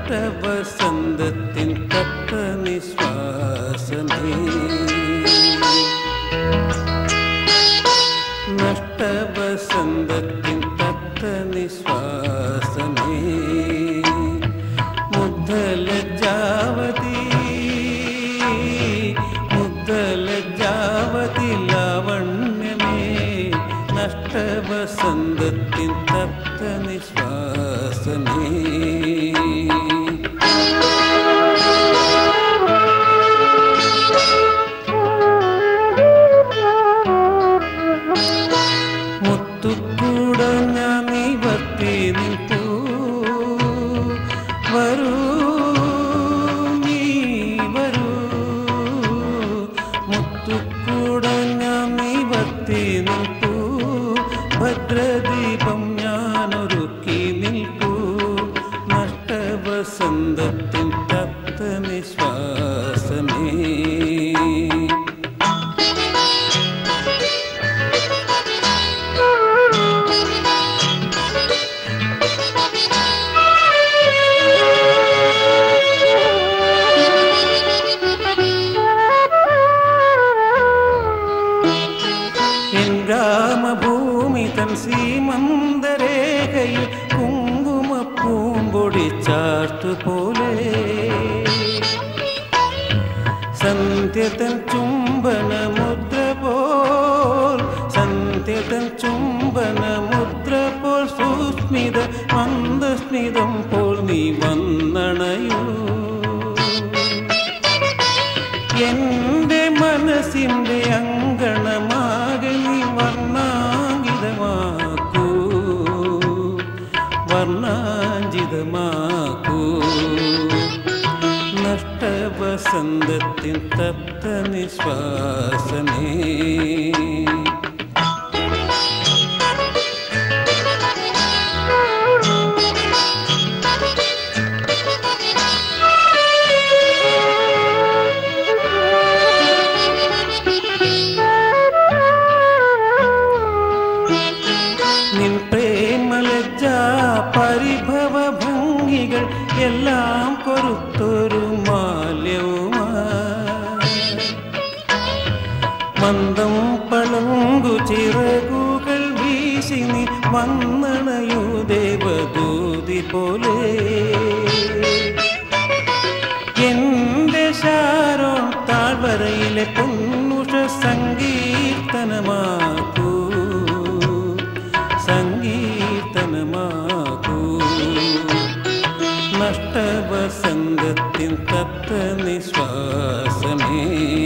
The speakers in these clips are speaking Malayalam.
നഷ്ടവസന്തത്തിൻ തത്ത നിശ്വാസമേ നഷ്ടവസന്തത്തിൻ തത്ത നിശ്വാസമേ മുദ്ദലജാവതി മുദ്ദലജാവതി ലാവണ്യമേ നഷ്ടവസന്തത്തിൻ തത്ത നിശ്വാസമേ മുത്തുക്കൂട ഞാൻ നിവർത്തി നിൽപ്പൂ വരൂ നീ വരൂ മുത്തുക്കൂട ഞാൻ നിവർത്തി നിൽപ്പൂ ഭദ്രദീപം ഞാനൊരുക്കി നിൽപ്പൂ നഷ്ടവസന്തത്തിൻ തപ്ത നിശ്വാസമേ എൻ ഗ്രാമഭൂമി തൻ സീമന്തരേഖയിൽ കുങ്കുമ പൂമ്പൊടി ചാർത്തുപോലെ സന്ധ്യതൻ ചുംബന മുദ്ര പോൽ സന്ധ്യതൻ ചുംബന മുദ്ര പോൽ സുസ്മിത മന്ദസ്മിതം പോൽ നീ വന്നണയൂ എന്റെ മനസ്സിന്റെ അങ്കണമാകെ നീ വർണ്ണാങ്കിതമാക്കൂ വർണ്ണാഞ്ചിതമാക്കൂ നഷ്ടവസന്തത്തിൻ തപ്ത നിശ്വാസമേ നിൻ പ്രേമലജ്ജ പരിഭവ ഭംഗികൾ എല്ലാം കൊരുത്തൊരു മാല്യവുമാ മന്ദം പളങ്കു ചിറകുകൾ വീശി നീ വന്നണയു ദേവദൂതി പോലെ എന്റെ ശാരോൺ താഴ്വരയിലെ പൊന്നുഷ സങ്കീർത്തനമാക്കൂ സങ്കീർത്തനമാക്കൂ നഷ്ടവസന്തത്തിൻ തത്ത നിശ്വാസമേ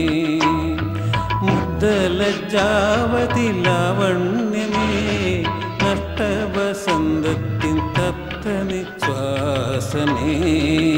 മുദ്ദലജാവതി ലാവണ്യമേ നഷ്ടവസന്തത്തിൻ തത്ത നിശ്വാസമേ